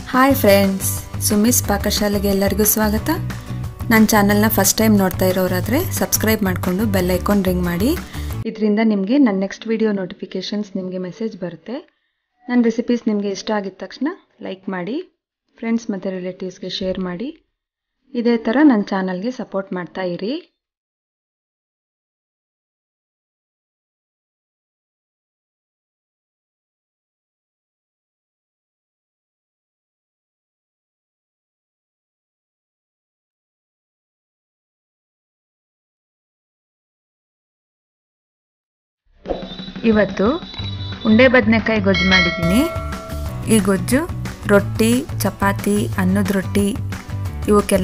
hi friends ಸುಮಿಸ್ ಪಾಕಶಾಲೆಗೆ ಎಲ್ಲರಿಗೂ ಸ್ವಾಗತ ನನ್ನ ಚಾನಲ್ನ ಫಸ್ಟ್ ಟೈಮ್ ನೋಡ್ತಾ ಇರೋರಾದರೆ ಸಬ್ಸ್ಕ್ರೈಬ್ ಮಾಡಿಕೊಂಡು ಬೆಲ್ ಐಕಾನ್ ರಿಂಗ್ ಮಾಡಿ ಇದರಿಂದ ನಿಮಗೆ ನನ್ನ ನೆಕ್ಸ್ಟ್ ವಿಡಿಯೋ ನೋಟಿಫಿಕೇಷನ್ಸ್ ನಿಮಗೆ ಮೆಸೇಜ್ ಬರುತ್ತೆ ನನ್ನ ರೆಸಿಪೀಸ್ ನಿಮಗೆ ಇಷ್ಟ ಆಗಿದ ತಕ್ಷಣ ಲೈಕ್ ಮಾಡಿ ಫ್ರೆಂಡ್ಸ್ ಮತ್ತು ರಿಲೇಟಿವ್ಸ್ಗೆ ಶೇರ್ ಮಾಡಿ ಇದೇ ಥರ ನನ್ನ ಚಾನಲ್ಗೆ ಸಪೋರ್ಟ್ ಮಾಡ್ತಾ ಇರಿ ಇವತ್ತು ಉಂಡೆ ಬದನೆಕಾಯಿ ಗೊಜ್ಜು ಮಾಡಿದ್ದೀನಿ ಈ ಗೊಜ್ಜು ರೊಟ್ಟಿ ಚಪಾತಿ ಅನ್ನದ ರೊಟ್ಟಿ ಇವಕ್ಕೆಲ್ಲ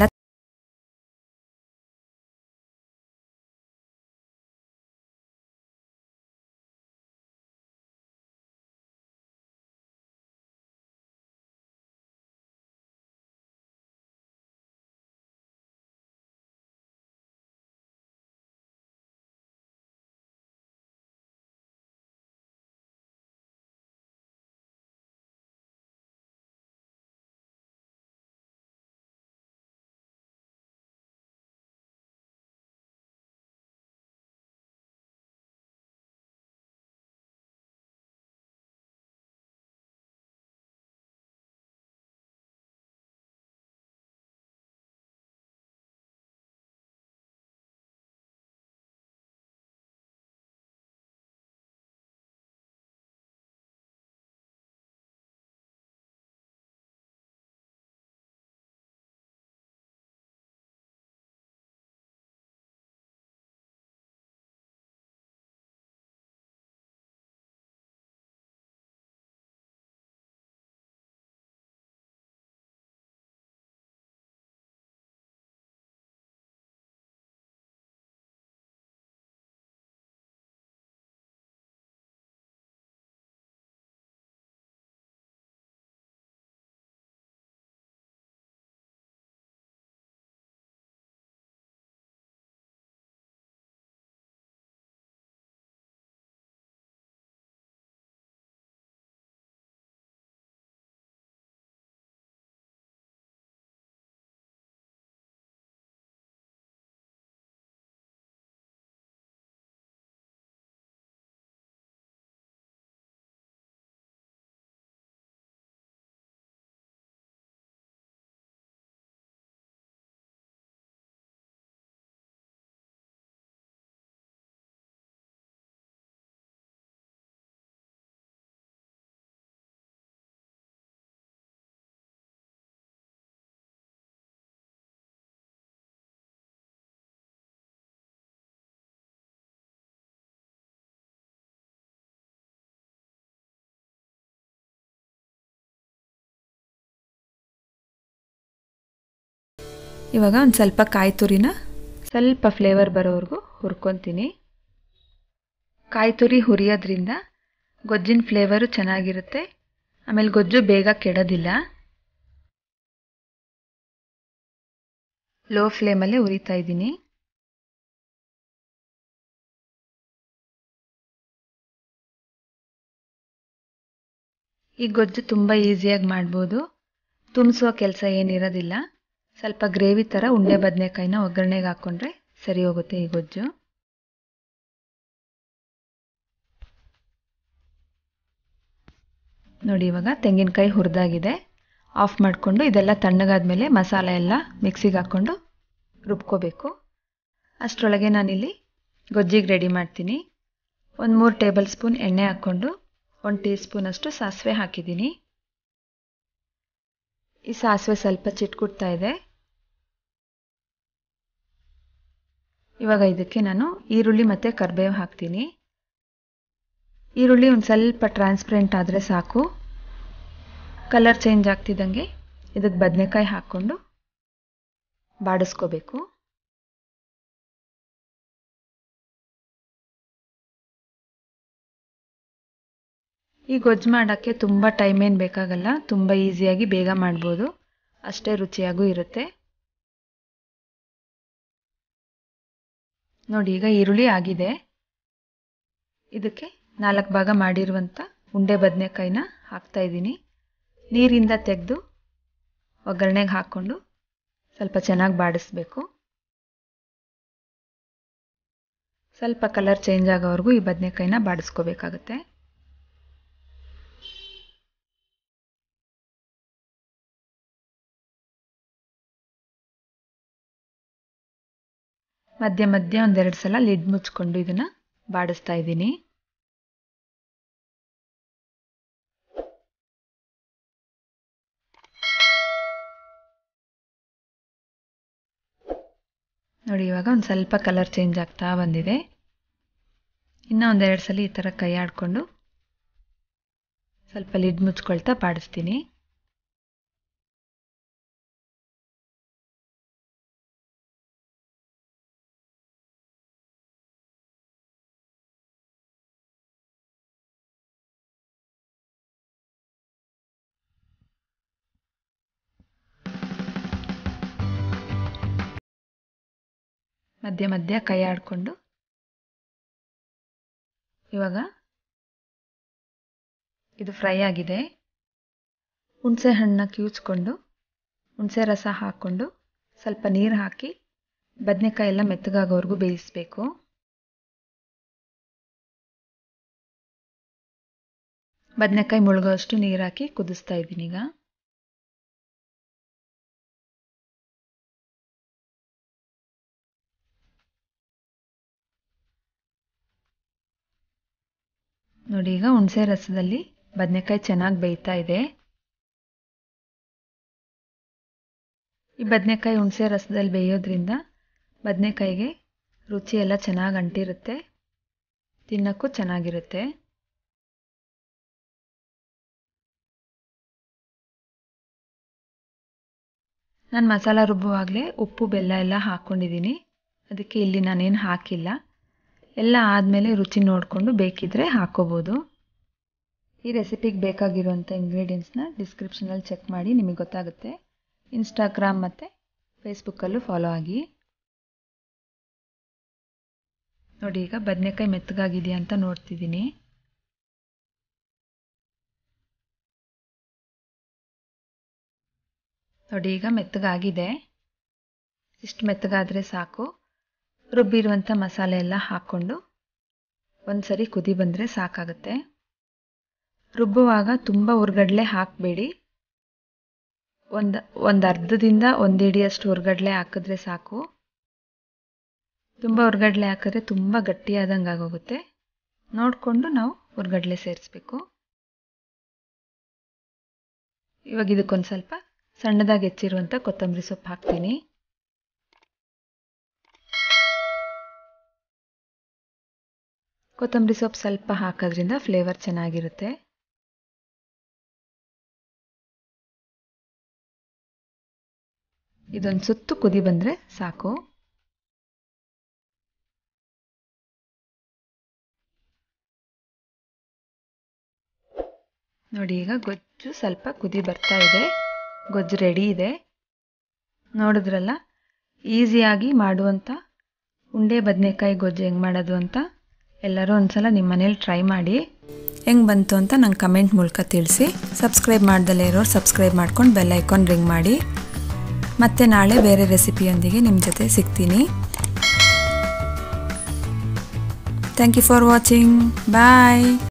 ಇವಾಗ ಒಂದು ಸ್ವಲ್ಪ ಕಾಯಿ ತುರಿನ ಸ್ವಲ್ಪ ಫ್ಲೇವರ್ ಬರೋವರೆಗೂ ಹುರ್ಕೊತೀನಿ ಕಾಯಿ ತುರಿ ಹುರಿಯೋದ್ರಿಂದ ಗೊಜ್ಜಿನ ಫ್ಲೇವರು ಚೆನ್ನಾಗಿರುತ್ತೆ ಆಮೇಲೆ ಗೊಜ್ಜು ಬೇಗ ಕೆಡೋದಿಲ್ಲ ಲೋ ಫ್ಲೇಮಲ್ಲೇ ಹುರಿತಾ ಇದ್ದೀನಿ ಈ ಗೊಜ್ಜು ತುಂಬ ಈಸಿಯಾಗಿ ಮಾಡ್ಬೋದು ತುಂಬಿಸುವ ಕೆಲಸ ಏನಿರೋದಿಲ್ಲ ಸ್ವಲ್ಪ ಗ್ರೇವಿ ಥರ ಉಂಡೆ ಬದನೆಕಾಯಿನ ಒಗ್ಗರಣೆಗೆ ಹಾಕ್ಕೊಂಡ್ರೆ ಸರಿ ಹೋಗುತ್ತೆ ಈ ಗೊಜ್ಜು ನೋಡಿ ಇವಾಗ ತೆಂಗಿನಕಾಯಿ ಹುರಿದಾಗಿದೆ ಆಫ್ ಮಾಡಿಕೊಂಡು ಇದೆಲ್ಲ ತಣ್ಣಗಾದ್ಮೇಲೆ ಮಸಾಲೆ ಎಲ್ಲ ಮಿಕ್ಸಿಗೆ ಹಾಕ್ಕೊಂಡು ರುಬ್ಕೋಬೇಕು ಅಷ್ಟರೊಳಗೆ ನಾನಿಲ್ಲಿ ಗೊಜ್ಜಿಗೆ ರೆಡಿ ಮಾಡ್ತೀನಿ ಒಂದು ಮೂರು ಟೇಬಲ್ ಸ್ಪೂನ್ ಎಣ್ಣೆ ಹಾಕ್ಕೊಂಡು ಒಂದು ಟೀ ಸ್ಪೂನಷ್ಟು ಸಾಸಿವೆ ಹಾಕಿದ್ದೀನಿ ಈ ಸಾಸಿವೆ ಸ್ವಲ್ಪ ಚಿಟ್ಕುಡ್ತಾ ಇದೆ ಇವಾಗ ಇದಕ್ಕೆ ನಾನು ಈರುಳ್ಳಿ ಮತ್ತು ಕರಿಬೇವು ಹಾಕ್ತೀನಿ ಈರುಳ್ಳಿ ಒಂದು ಸ್ವಲ್ಪ ಟ್ರಾನ್ಸ್ಪರೆಂಟ್ ಆದರೆ ಸಾಕು ಕಲರ್ ಚೇಂಜ್ ಆಗ್ತಿದ್ದಂಗೆ ಇದಕ್ಕೆ ಬದನೆಕಾಯಿ ಹಾಕ್ಕೊಂಡು ಬಾಡಿಸ್ಕೋಬೇಕು ಈ ಗೊಜ್ಜು ಮಾಡೋಕ್ಕೆ ತುಂಬ ಟೈಮ್ ಏನು ಬೇಕಾಗಲ್ಲ ತುಂಬ ಈಸಿಯಾಗಿ ಬೇಗ ಮಾಡ್ಬೋದು ಅಷ್ಟೇ ರುಚಿಯಾಗೂ ಇರುತ್ತೆ ನೋಡಿ ಈಗ ಈರುಳ್ಳಿ ಆಗಿದೆ ಇದಕ್ಕೆ ನಾಲ್ಕು ಭಾಗ ಮಾಡಿರುವಂಥ ಉಂಡೆ ಬದನೆಕಾಯಿನ ಹಾಕ್ತಾ ಇದ್ದೀನಿ ನೀರಿಂದ ತೆಗೆದು ಒಗ್ಗರಣೆಗೆ ಹಾಕ್ಕೊಂಡು ಸ್ವಲ್ಪ ಚೆನ್ನಾಗಿ ಬಾಡಿಸ್ಬೇಕು ಸ್ವಲ್ಪ ಕಲರ್ ಚೇಂಜ್ ಆಗೋವರೆಗೂ ಈ ಬದನೆಕಾಯಿನ ಬಾಡಿಸ್ಕೋಬೇಕಾಗುತ್ತೆ ಮಧ್ಯ ಮಧ್ಯ ಒಂದೆರಡು ಸಲ ಲಿಡ್ ಮುಚ್ಕೊಂಡು ಇದನ್ನು ಬಾಡಿಸ್ತಾ ಇದ್ದೀನಿ ನೋಡಿ ಇವಾಗ ಒಂದು ಸ್ವಲ್ಪ ಕಲರ್ ಚೇಂಜ್ ಆಗ್ತಾ ಬಂದಿದೆ ಇನ್ನೂ ಒಂದೆರಡು ಸಲ ಈ ಥರ ಕೈ ಆಡಿಕೊಂಡು ಸ್ವಲ್ಪ ಲಿಡ್ ಮುಚ್ಕೊಳ್ತಾ ಬಾಡಿಸ್ತೀನಿ ಮಧ್ಯ ಮಧ್ಯ ಕೈ ಆಡಿಕೊಂಡು ಇವಾಗ ಇದು ಫ್ರೈ ಆಗಿದೆ ಹುಣಸೆ ಹಣ್ಣನ್ನ ಕಿವುಚ್ಕೊಂಡು ಹುಣಸೆ ರಸ ಹಾಕ್ಕೊಂಡು ಸ್ವಲ್ಪ ನೀರು ಹಾಕಿ ಬದನೆಕಾಯಿ ಎಲ್ಲ ಮೆತ್ತಗಾಗೋವರೆಗೂ ಬೇಯಿಸಬೇಕು ಬದನೆಕಾಯಿ ಮುಳುಗೋಷ್ಟು ನೀರು ಹಾಕಿ ಕುದಿಸ್ತಾ ಇದ್ದೀನಿ ಈಗ ನೋಡಿ ಈಗ ಹುಣಸೆ ರಸದಲ್ಲಿ ಬದನೆಕಾಯಿ ಚೆನ್ನಾಗಿ ಬೇಯ್ತಾ ಇದೆ ಈ ಬದನೆಕಾಯಿ ಹುಣಸೆ ರಸದಲ್ಲಿ ಬೇಯೋದ್ರಿಂದ ಬದನೆಕಾಯಿಗೆ ರುಚಿ ಎಲ್ಲ ಚೆನ್ನಾಗಿ ಅಂಟಿರುತ್ತೆ ತಿನ್ನೋಕ್ಕೂ ಚೆನ್ನಾಗಿರುತ್ತೆ ನಾನು ಮಸಾಲ ರುಬ್ಬುವಾಗಲೇ ಉಪ್ಪು ಬೆಲ್ಲ ಎಲ್ಲ ಹಾಕ್ಕೊಂಡಿದ್ದೀನಿ ಅದಕ್ಕೆ ಇಲ್ಲಿ ನಾನೇನು ಹಾಕಿಲ್ಲ ಎಲ್ಲ ಆದಮೇಲೆ ರುಚಿ ನೋಡಿಕೊಂಡು ಬೇಕಿದ್ದರೆ ಹಾಕ್ಕೋಬೋದು ಈ ರೆಸಿಪಿಗೆ ಬೇಕಾಗಿರುವಂಥ ಇಂಗ್ರೀಡಿಯೆಂಟ್ಸ್ನ ಡಿಸ್ಕ್ರಿಪ್ಷನಲ್ಲಿ ಚೆಕ್ ಮಾಡಿ ನಿಮಗೆ ಗೊತ್ತಾಗುತ್ತೆ ಇನ್ಸ್ಟಾಗ್ರಾಮ್ ಮತ್ತು ಫೇಸ್ಬುಕ್ಕಲ್ಲೂ ಫಾಲೋ ಆಗಿ ನೋಡಿ ಈಗ ಬದನೆಕಾಯಿ ಮೆತ್ತಗಾಗಿದೆಯಾ ಅಂತ ನೋಡ್ತಿದ್ದೀನಿ ನೋಡಿ ಈಗ ಮೆತ್ತಗಾಗಿದೆ ಇಷ್ಟು ಮೆತ್ತಗಾದರೆ ಸಾಕು ರುಬ್ಬಿರುವಂಥ ಮಸಾಲೆ ಎಲ್ಲ ಹಾಕ್ಕೊಂಡು ಒಂದು ಸರಿ ಕುದಿ ಬಂದರೆ ಸಾಕಾಗುತ್ತೆ ರುಬ್ಬುವಾಗ ತುಂಬ ಉರ್ಗಡ್ಲೆ ಹಾಕಬೇಡಿ ಒಂದು ಒಂದು ಅರ್ಧದಿಂದ ಒಂದು ಹಿಡಿಯಷ್ಟು ಉರ್ಗಡ್ಲೆ ಹಾಕಿದ್ರೆ ಸಾಕು ತುಂಬ ಉರ್ಗಡ್ಲೆ ಹಾಕಿದ್ರೆ ತುಂಬ ಗಟ್ಟಿಯಾದಂಗೆ ಆಗೋಗುತ್ತೆ ನೋಡಿಕೊಂಡು ನಾವು ಉರ್ಗಡ್ಲೆ ಸೇರಿಸ್ಬೇಕು ಇವಾಗ ಇದಕ್ಕೊಂದು ಸ್ವಲ್ಪ ಸಣ್ಣದಾಗಿ ಹೆಚ್ಚಿರುವಂಥ ಕೊತ್ತಂಬರಿ ಸೊಪ್ಪು ಹಾಕ್ತೀನಿ ಕೊತ್ತಂಬರಿ ಸೊಪ್ಪು ಸ್ವಲ್ಪ ಹಾಕೋದ್ರಿಂದ ಫ್ಲೇವರ್ ಚೆನ್ನಾಗಿರುತ್ತೆ ಇದೊಂದು ಸುತ್ತು ಕುದಿ ಬಂದರೆ ಸಾಕು ನೋಡಿ ಈಗ ಗೊಜ್ಜು ಸ್ವಲ್ಪ ಕುದಿ ಬರ್ತಾ ಇದೆ ಗೊಜ್ಜು ರೆಡಿ ಇದೆ ನೋಡಿದ್ರಲ್ಲ ಈಸಿಯಾಗಿ ಮಾಡುವಂಥ ಉಂಡೆ ಬದನೆಕಾಯಿ ಗೊಜ್ಜು ಹೆಂಗೆ ಮಾಡೋದು ಅಂತ ಎಲ್ಲರೂ ಒಂದ್ಸಲ ನಿಮ್ಮ ಮನೇಲಿ ಟ್ರೈ ಮಾಡಿ ಹೆಂಗೆ ಬಂತು ಅಂತ ನಂಗೆ ಕಮೆಂಟ್ ಮೂಲಕ ತಿಳಿಸಿ ಸಬ್ಸ್ಕ್ರೈಬ್ ಮಾಡ್ದಲ್ಲೇ ಇರೋರು ಸಬ್ಸ್ಕ್ರೈಬ್ ಮಾಡ್ಕೊಂಡು ಬೆಲ್ ಐಕಾನ್ ರಿಂಗ್ ಮಾಡಿ ಮತ್ತೆ ನಾಳೆ ಬೇರೆ ರೆಸಿಪಿಯೊಂದಿಗೆ ನಿಮ್ಮ ಜೊತೆ ಸಿಗ್ತೀನಿ thank you for watching bye